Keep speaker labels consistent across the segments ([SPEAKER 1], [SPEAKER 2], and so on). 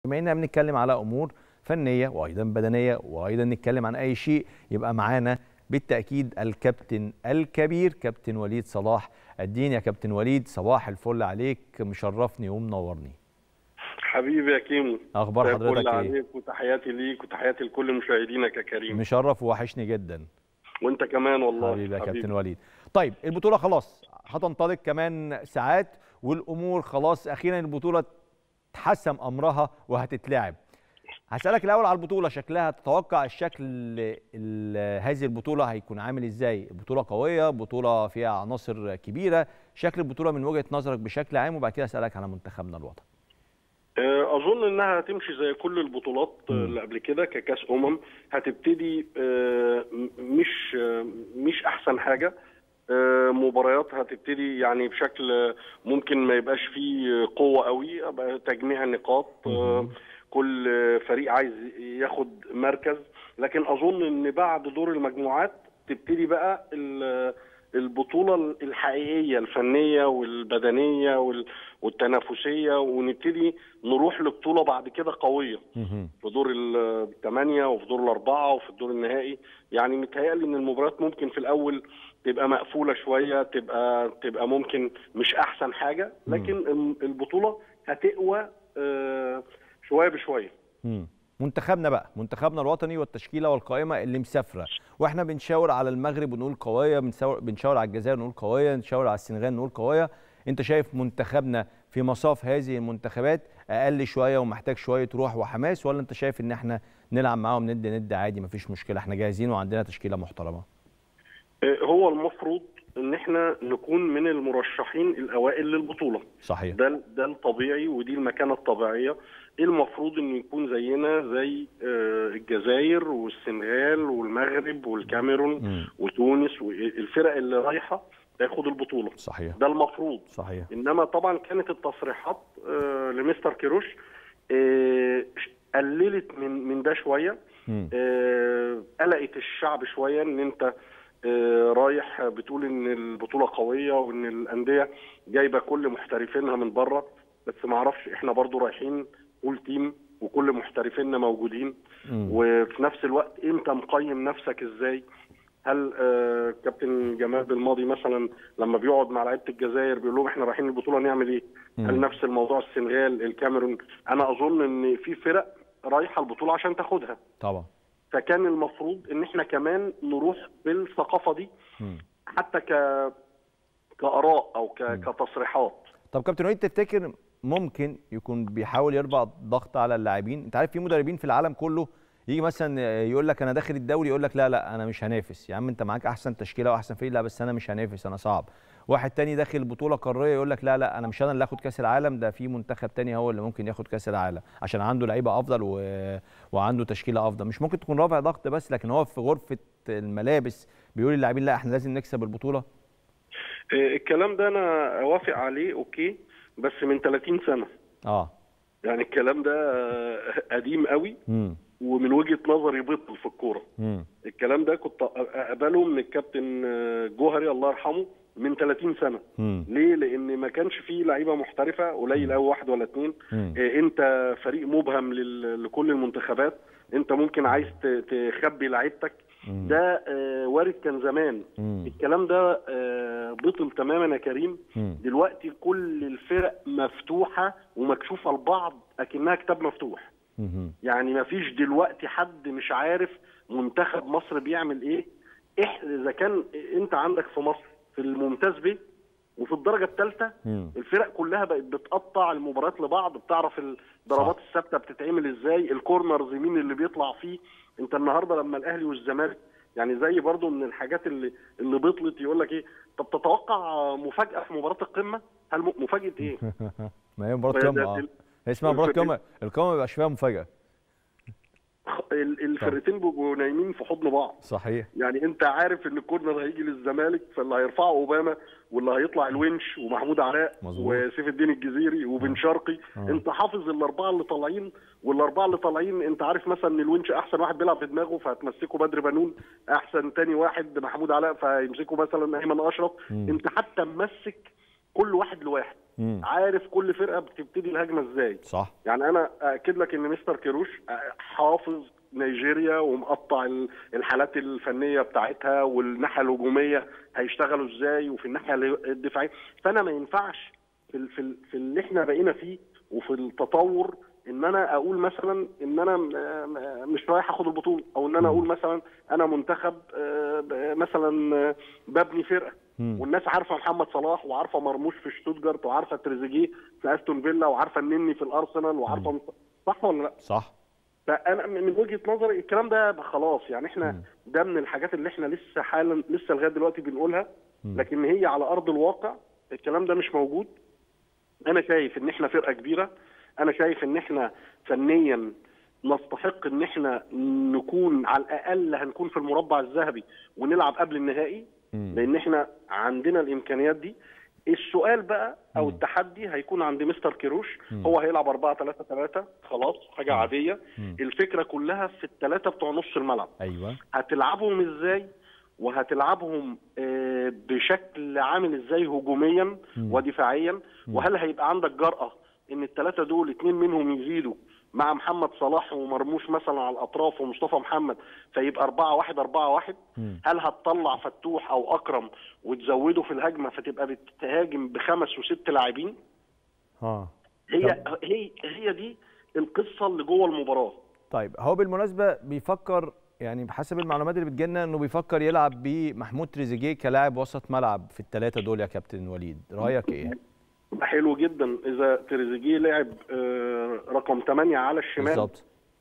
[SPEAKER 1] بما اننا بنتكلم على امور فنيه وايضا بدنيه وايضا نتكلم عن اي شيء يبقى معانا بالتاكيد الكابتن الكبير كابتن وليد صلاح الدين يا كابتن وليد صباح الفل عليك مشرفني ومنورني
[SPEAKER 2] حبيبي يا كيمو
[SPEAKER 1] اخبار
[SPEAKER 2] مساء
[SPEAKER 1] حضرتك
[SPEAKER 2] الفل
[SPEAKER 1] ايه
[SPEAKER 2] عليك وتحياتي ليك وتحياتي لكل مشاهدينك يا كريم
[SPEAKER 1] مشرف ووحشني جدا
[SPEAKER 2] وانت كمان والله
[SPEAKER 1] حبيبي يا كابتن وليد طيب البطوله خلاص هتنطلق كمان ساعات والامور خلاص اخيرا البطوله تحسم امرها وهتتلعب هسألك الأول على البطولة شكلها تتوقع الشكل ال- هذه البطولة هيكون عامل ازاي؟ بطولة قوية، بطولة فيها عناصر كبيرة، شكل البطولة من وجهة نظرك بشكل عام وبعد كده أسألك على منتخبنا الوطني.
[SPEAKER 2] آه، اظن انها هتمشي زي كل البطولات آه، اللي قبل كده ككاس امم هتبتدي آه، م- مش آه، مش احسن حاجه آه، مباريات هتبتدي يعني بشكل آه، ممكن ما يبقاش فيه قوه قوي يبقى تجميع نقاط آه، كل آه، فريق عايز ياخد مركز لكن اظن ان بعد دور المجموعات تبتدي بقى ال- البطوله الحقيقيه الفنيه والبدنيه وال- والتنافسيه ونبتدي نروح لبطوله بعد كده قويه في دور الثمانيه وفي دور الاربعه وفي الدور النهائي يعني متهيألي ان المباريات ممكن في الاول تبقى مقفوله شويه تبقى تبقى ممكن مش احسن حاجه لكن الم- البطوله هتقوى آه، شويه بشويه
[SPEAKER 1] مم. منتخبنا بقى منتخبنا الوطني والتشكيله والقائمه اللي مسافره واحنا بنشاور على المغرب ونقول قويه بنشاور بنشاور على الجزائر نقول قويه نشاور على السنغال نقول قويه انت شايف منتخبنا في مصاف هذه المنتخبات اقل شويه ومحتاج شويه روح وحماس ولا انت شايف ان احنا نلعب معاهم ند ند عادي مفيش مشكله احنا جاهزين وعندنا تشكيله محترمه
[SPEAKER 2] آه، هو المفروض ان احنا نكون من المرشحين الاوائل للبطوله
[SPEAKER 1] صحيح
[SPEAKER 2] ده ده الطبيعي ودي المكانه الطبيعيه المفروض انه يكون زينا زي آه، الجزائر والسنغال والمغرب والكاميرون
[SPEAKER 1] مم.
[SPEAKER 2] وتونس والفرق اللي رايحه تاخد البطوله
[SPEAKER 1] صحيح
[SPEAKER 2] ده المفروض
[SPEAKER 1] صحيح
[SPEAKER 2] انما طبعا كانت التصريحات آه، لمستر كيروش آه، قللت من من ده شويه
[SPEAKER 1] مم.
[SPEAKER 2] آه، قلقت الشعب شويه ان انت آه، رايح بتقول ان البطوله قويه وان الانديه جايبه كل محترفينها من بره بس ما اعرفش احنا برضو رايحين فول تيم وكل محترفيننا موجودين
[SPEAKER 1] مم.
[SPEAKER 2] وفي نفس الوقت انت مقيم نفسك ازاي هل آه كابتن جمال بالماضي مثلا لما بيقعد مع لعيبه الجزائر بيقول لهم احنا رايحين البطوله نعمل ايه؟ هل نفس الموضوع السنغال الكاميرون؟ انا اظن ان في فرق رايحه البطوله عشان تاخدها
[SPEAKER 1] طبعا
[SPEAKER 2] فكان المفروض ان احنا كمان نروح بالثقافه دي
[SPEAKER 1] مم.
[SPEAKER 2] حتى ك كاراء او ك... كتصريحات
[SPEAKER 1] طب كابتن وليد تفتكر ممكن يكون بيحاول يرفع ضغط على اللاعبين انت عارف في مدربين في العالم كله يجي مثلا يقول لك انا داخل الدوري يقول لك لا لا انا مش هنافس يا عم انت معاك احسن تشكيله واحسن فريق لا بس انا مش هنافس انا صعب واحد تاني داخل بطوله قاريه يقول لك لا لا انا مش انا اللي اخد كاس العالم ده في منتخب تاني هو اللي ممكن ياخد كاس العالم عشان عنده لعيبه افضل و... وعنده تشكيله افضل مش ممكن تكون رافع ضغط بس لكن هو في غرفه الملابس بيقول للاعبين لا احنا لازم نكسب البطوله
[SPEAKER 2] آه، الكلام ده انا اوافق عليه اوكي بس من 30 سنه
[SPEAKER 1] اه
[SPEAKER 2] يعني الكلام ده آه، قديم قوي
[SPEAKER 1] امم
[SPEAKER 2] ومن وجهه نظري بطل في الكوره
[SPEAKER 1] امم
[SPEAKER 2] الكلام ده كنت اقبله من الكابتن آه، جوهري الله يرحمه من 30 سنه
[SPEAKER 1] امم
[SPEAKER 2] ليه لان ما كانش فيه لعيبه محترفه قليل قوي واحد ولا اتنين
[SPEAKER 1] مم.
[SPEAKER 2] آه، انت فريق مبهم لل- لكل المنتخبات انت ممكن عايز ت- تخبي لعيبتك
[SPEAKER 1] مم.
[SPEAKER 2] ده آه، وارد كان زمان
[SPEAKER 1] مم.
[SPEAKER 2] الكلام ده آه، بطل تماما يا كريم
[SPEAKER 1] مم.
[SPEAKER 2] دلوقتي كل الفرق مفتوحه ومكشوفه لبعض اكنها كتاب مفتوح
[SPEAKER 1] مم.
[SPEAKER 2] يعني ما فيش دلوقتي حد مش عارف منتخب مصر بيعمل ايه إح اذا كان انت عندك في مصر في الممتاز ب وفي الدرجه الثالثه
[SPEAKER 1] مم.
[SPEAKER 2] الفرق كلها بقت بتقطع المباريات لبعض بتعرف الضربات الثابته بتتعمل ازاي الكورنرز مين اللي بيطلع فيه انت النهارده لما الاهلي والزمالك يعني زي برضو من الحاجات اللي اللي بطلت يقول لك ايه طب تتوقع مفاجاه في مباراه القمه هل م- مفاجاه ايه
[SPEAKER 1] ما هي مباراه
[SPEAKER 2] ده-
[SPEAKER 1] قمه
[SPEAKER 2] ده-
[SPEAKER 1] اه
[SPEAKER 2] ال-
[SPEAKER 1] هي اسمها مباراه
[SPEAKER 2] الفريق-
[SPEAKER 1] قمه القمه ما بيبقاش فيها مفاجاه
[SPEAKER 2] ال- الفرقتين بيبقوا نايمين في حضن بعض
[SPEAKER 1] صحيح
[SPEAKER 2] يعني انت عارف ان الكورنر هيجي للزمالك فاللي هيرفعه اوباما واللي هيطلع الونش ومحمود علاء
[SPEAKER 1] مظبوط.
[SPEAKER 2] وسيف الدين الجزيري وبن شرقي
[SPEAKER 1] آه.
[SPEAKER 2] انت حافظ الاربعه اللي طالعين والاربعه اللي طالعين انت عارف مثلا ان الونش احسن واحد بيلعب في دماغه فهتمسكه بدر بنون احسن تاني واحد محمود علاء فهيمسكه مثلا ايمن اشرف
[SPEAKER 1] مم.
[SPEAKER 2] انت حتى ممسك كل واحد لواحد
[SPEAKER 1] مم.
[SPEAKER 2] عارف كل فرقه بتبتدي الهجمه ازاي
[SPEAKER 1] صح
[SPEAKER 2] يعني انا اكد لك ان مستر كيروش حافظ نيجيريا ومقطع ال- الحالات الفنيه بتاعتها والناحيه الهجوميه هيشتغلوا ازاي وفي الناحيه الدفاعيه فانا ما ينفعش في ال- في ال- في اللي احنا بقينا فيه وفي التطور ان انا اقول مثلا ان انا م- م- مش رايح اخد البطوله او ان انا اقول مثلا انا منتخب آه، ب- مثلا آه، ببني فرقه
[SPEAKER 1] مم.
[SPEAKER 2] والناس عارفه محمد صلاح وعارفه مرموش في شتوتجارت وعارفه تريزيجيه في استون فيلا وعارفه النني في الارسنال وعارفه مص- صح ولا لا؟
[SPEAKER 1] صح
[SPEAKER 2] فانا من وجهه نظري الكلام ده خلاص يعني احنا ده من الحاجات اللي احنا لسه حالا لسه لغايه دلوقتي بنقولها لكن هي على ارض الواقع الكلام ده مش موجود انا شايف ان احنا فرقه كبيره انا شايف ان احنا فنيا نستحق ان احنا نكون على الاقل هنكون في المربع الذهبي ونلعب قبل النهائي
[SPEAKER 1] مم.
[SPEAKER 2] لان احنا عندنا الامكانيات دي السؤال بقى او التحدي هيكون عند مستر كيروش هو هيلعب 4 3 3 خلاص حاجه عاديه
[SPEAKER 1] مم.
[SPEAKER 2] الفكره كلها في الثلاثه بتوع نص الملعب
[SPEAKER 1] ايوه
[SPEAKER 2] هتلعبهم ازاي وهتلعبهم آه، بشكل عامل ازاي هجوميا ودفاعيا وهل هيبقى عندك جرأة ان الثلاثة دول اتنين منهم يزيدوا مع محمد صلاح ومرموش مثلا على الاطراف ومصطفى محمد فيبقى 4 1 4 1
[SPEAKER 1] مم.
[SPEAKER 2] هل هتطلع فتوح او اكرم وتزوده في الهجمه فتبقى بتهاجم بخمس وست لاعبين
[SPEAKER 1] اه
[SPEAKER 2] هي هي هي دي القصه اللي جوه المباراه
[SPEAKER 1] طيب هو بالمناسبه بيفكر يعني بحسب المعلومات اللي بتجيلنا انه بيفكر يلعب بمحمود تريزيجيه كلاعب وسط ملعب في الثلاثه دول يا كابتن وليد رايك ايه
[SPEAKER 2] ده حلو جدا اذا تريزيجيه لعب آه، رقم 8 على الشمال
[SPEAKER 1] بالظبط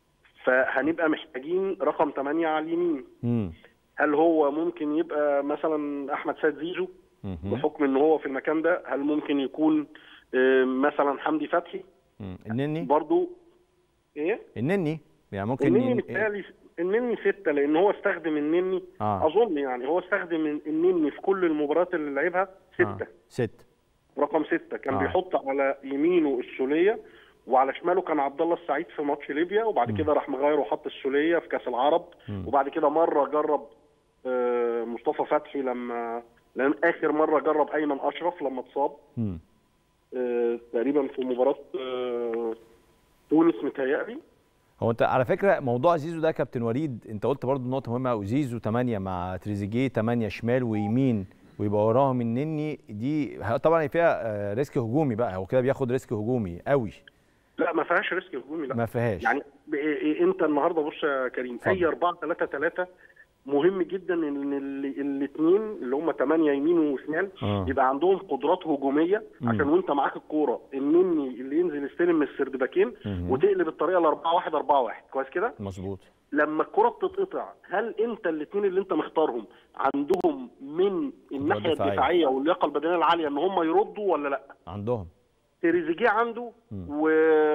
[SPEAKER 2] فهنبقى محتاجين رقم 8 على اليمين
[SPEAKER 1] امم
[SPEAKER 2] هل هو ممكن يبقى مثلا احمد سيد زيزو
[SPEAKER 1] مهم.
[SPEAKER 2] بحكم ان هو في المكان ده هل ممكن يكون آه، مثلا حمدي فتحي
[SPEAKER 1] مم. النني
[SPEAKER 2] برضو ايه
[SPEAKER 1] النني يعني ممكن
[SPEAKER 2] النني
[SPEAKER 1] ين-
[SPEAKER 2] بالتالي النني ستة لان هو استخدم النني
[SPEAKER 1] آه.
[SPEAKER 2] اظن يعني هو استخدم النني في كل المباريات اللي لعبها ستة
[SPEAKER 1] آه. ست
[SPEAKER 2] رقم ستة كان
[SPEAKER 1] آه.
[SPEAKER 2] بيحط على يمينه السولية وعلى شماله كان عبد الله السعيد في ماتش ليبيا وبعد كده راح مغير وحط السولية في كاس العرب وبعد كده مرة جرب آه، مصطفى فتحي لما لان اخر مرة جرب ايمن اشرف لما اتصاب
[SPEAKER 1] مم.
[SPEAKER 2] آه، تقريبا في مباراة آه، تونس متهيألي
[SPEAKER 1] هو انت على فكره موضوع زيزو ده يا كابتن وليد انت قلت برضو نقطه مهمه قوي زيزو 8 مع تريزيجيه 8 شمال ويمين ويبقى وراهم النني دي طبعا هي فيها آه، ريسك هجومي بقى هو كده بياخد ريسك هجومي قوي
[SPEAKER 2] لا ما فيهاش ريسك هجومي لا
[SPEAKER 1] ما فيهاش
[SPEAKER 2] يعني ب- إيه- انت النهارده بص يا كريم
[SPEAKER 1] اتفضل.
[SPEAKER 2] اي 4 3 3 مهم جدا ان الاثنين اللي هم 8 يمين وشمال
[SPEAKER 1] آه.
[SPEAKER 2] يبقى عندهم قدرات هجوميه عشان وانت معاك الكوره النني اللي ينزل يستلم من السردباكين
[SPEAKER 1] مهم.
[SPEAKER 2] وتقلب الطريقه ل 4 1 4 1 كويس كده
[SPEAKER 1] مظبوط
[SPEAKER 2] لما الكره بتتقطع هل انت الاثنين اللي انت مختارهم عندهم من الناحيه
[SPEAKER 1] دفاعية.
[SPEAKER 2] الدفاعيه واللياقه البدنيه العاليه ان هم يردوا ولا لا
[SPEAKER 1] عندهم
[SPEAKER 2] تريزيجيه عنده و...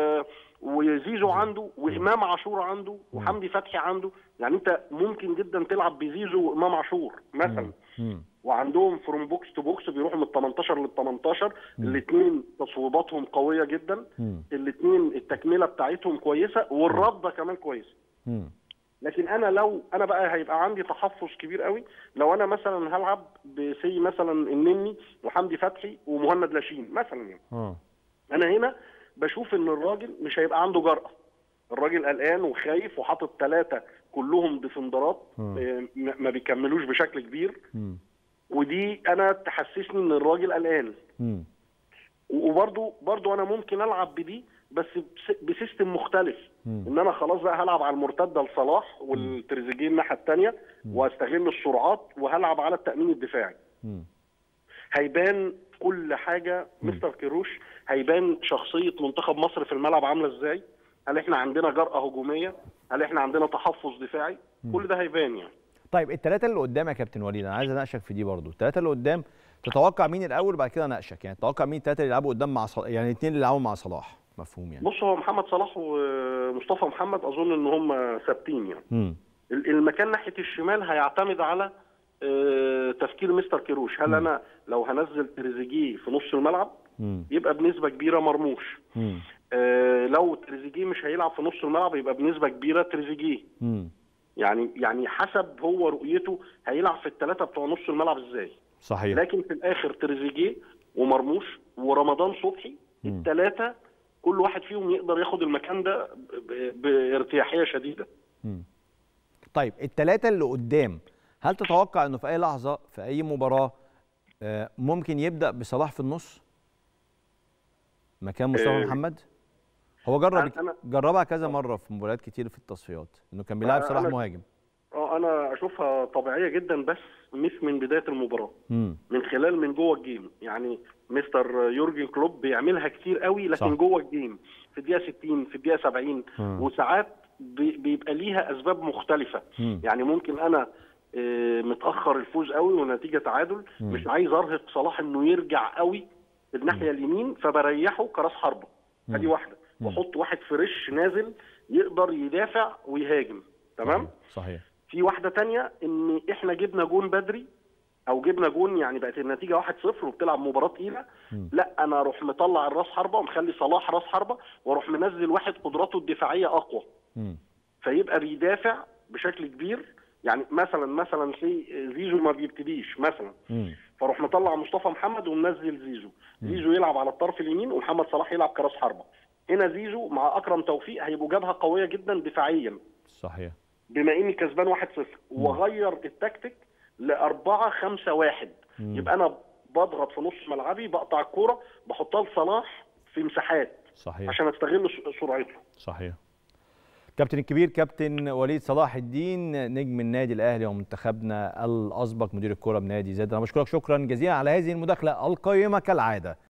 [SPEAKER 2] وزيزو عنده وامام عاشور عنده وحمدي فتحي عنده يعني انت ممكن جدا تلعب بزيزو وامام عاشور مثلا
[SPEAKER 1] مم.
[SPEAKER 2] وعندهم فروم بوكس تو بوكس بيروحوا من ال 18 لل 18 الاثنين تصويباتهم قويه جدا
[SPEAKER 1] مم.
[SPEAKER 2] الاثنين التكمله بتاعتهم كويسه والرده كمان كويسه
[SPEAKER 1] مم.
[SPEAKER 2] لكن انا لو انا بقى هيبقى عندي تحفظ كبير قوي لو انا مثلا هلعب بسي مثلا النني وحمدي فتحي ومهند لاشين مثلا يعني
[SPEAKER 1] اه
[SPEAKER 2] انا هنا بشوف ان الراجل مش هيبقى عنده جرأة الراجل قلقان وخايف وحاطط ثلاثة كلهم ديفندرات
[SPEAKER 1] مم.
[SPEAKER 2] آه، ما ما بيكملوش بشكل كبير
[SPEAKER 1] مم.
[SPEAKER 2] ودي انا تحسسني ان الراجل قلقان
[SPEAKER 1] مم.
[SPEAKER 2] وبرضو برضو انا ممكن العب بدي بس بس- بسيستم مختلف
[SPEAKER 1] مم.
[SPEAKER 2] ان انا خلاص بقى هلعب على المرتده لصلاح والتريزيجيه الناحيه الثانيه واستغل السرعات وهلعب على التامين الدفاعي
[SPEAKER 1] مم.
[SPEAKER 2] هيبان كل حاجه مستر كيروش هيبان شخصيه منتخب مصر في الملعب عامله ازاي هل احنا عندنا جرأة هجوميه هل احنا عندنا تحفظ دفاعي كل ده هيبان يعني
[SPEAKER 1] طيب الثلاثه اللي قدام يا كابتن وليد انا عايز اناقشك في دي برضو الثلاثه اللي قدام تتوقع مين الاول وبعد كده اناقشك يعني تتوقع مين الثلاثه اللي يلعبوا قدام مع صلاح يعني الاثنين اللي يلعبوا مع صلاح مفهوم يعني
[SPEAKER 2] بص هو محمد صلاح ومصطفى محمد اظن ان هم ثابتين يعني
[SPEAKER 1] مم.
[SPEAKER 2] ال- المكان ناحيه الشمال هيعتمد على آه، تفكير مستر كيروش هل انا لو هنزل تريزيجيه في نص الملعب
[SPEAKER 1] مم.
[SPEAKER 2] يبقى بنسبه كبيره مرموش
[SPEAKER 1] مم.
[SPEAKER 2] آه، لو تريزيجيه مش هيلعب في نص الملعب يبقى بنسبه كبيره تريزيجيه
[SPEAKER 1] مم.
[SPEAKER 2] يعني يعني حسب هو رؤيته هيلعب في الثلاثه بتوع نص الملعب ازاي
[SPEAKER 1] صحيح
[SPEAKER 2] لكن في الاخر تريزيجيه ومرموش ورمضان صبحي الثلاثه كل واحد فيهم يقدر ياخد المكان ده ب- بارتياحيه شديده
[SPEAKER 1] طيب الثلاثه اللي قدام هل تتوقع انه في اي لحظه في اي مباراه آه، ممكن يبدا بصلاح في النص مكان مصطفى
[SPEAKER 2] آه،
[SPEAKER 1] محمد هو جرب
[SPEAKER 2] أنا- أنا-
[SPEAKER 1] جربها كذا مره في مباريات كتير في التصفيات انه كان بيلعب
[SPEAKER 2] أنا-
[SPEAKER 1] صلاح
[SPEAKER 2] أنا-
[SPEAKER 1] مهاجم
[SPEAKER 2] اه انا اشوفها طبيعيه جدا بس مش من بدايه المباراه
[SPEAKER 1] امم
[SPEAKER 2] من خلال من جوه الجيم يعني مستر يورجن كلوب بيعملها كتير قوي لكن
[SPEAKER 1] صح.
[SPEAKER 2] جوه الجيم في الدقيقه 60 في الدقيقه 70
[SPEAKER 1] مم.
[SPEAKER 2] وساعات بي- بيبقى ليها اسباب مختلفه
[SPEAKER 1] مم.
[SPEAKER 2] يعني ممكن انا آه، متاخر الفوز قوي والنتيجه تعادل
[SPEAKER 1] مم.
[SPEAKER 2] مش عايز ارهق صلاح انه يرجع قوي الناحيه اليمين فبريحه كراس حربه ادي واحده
[SPEAKER 1] مم.
[SPEAKER 2] واحط واحد فريش نازل يقدر يدافع ويهاجم تمام
[SPEAKER 1] صحيح
[SPEAKER 2] في واحده تانية ان احنا جبنا جون بدري او جبنا جون يعني بقت النتيجه 1-0 وبتلعب مباراه تقيله
[SPEAKER 1] مم.
[SPEAKER 2] لا انا اروح مطلع الراس حربه ومخلي صلاح راس حربه واروح منزل واحد قدراته الدفاعيه اقوى
[SPEAKER 1] امم
[SPEAKER 2] فيبقى بيدافع بشكل كبير يعني مثلا مثلا في زيزو ما بيبتديش مثلا
[SPEAKER 1] امم
[SPEAKER 2] فاروح مطلع مصطفى محمد ومنزل زيزو زيزو يلعب على الطرف اليمين ومحمد صلاح يلعب كراس حربه هنا زيزو مع اكرم توفيق هيبقوا جبهه قويه جدا دفاعيا
[SPEAKER 1] صحيح
[SPEAKER 2] بما اني كسبان 1-0 واغير التكتيك ل 4 5 1
[SPEAKER 1] مم.
[SPEAKER 2] يبقى انا بضغط في نص ملعبي بقطع الكوره بحطها لصلاح في مساحات
[SPEAKER 1] صحيح
[SPEAKER 2] عشان استغل س- سرعته
[SPEAKER 1] صحيح كابتن الكبير كابتن وليد صلاح الدين نجم النادي الاهلي ومنتخبنا الاسبق مدير الكره بنادي زد انا بشكرك شكرا جزيلا على هذه المداخله القيمه كالعاده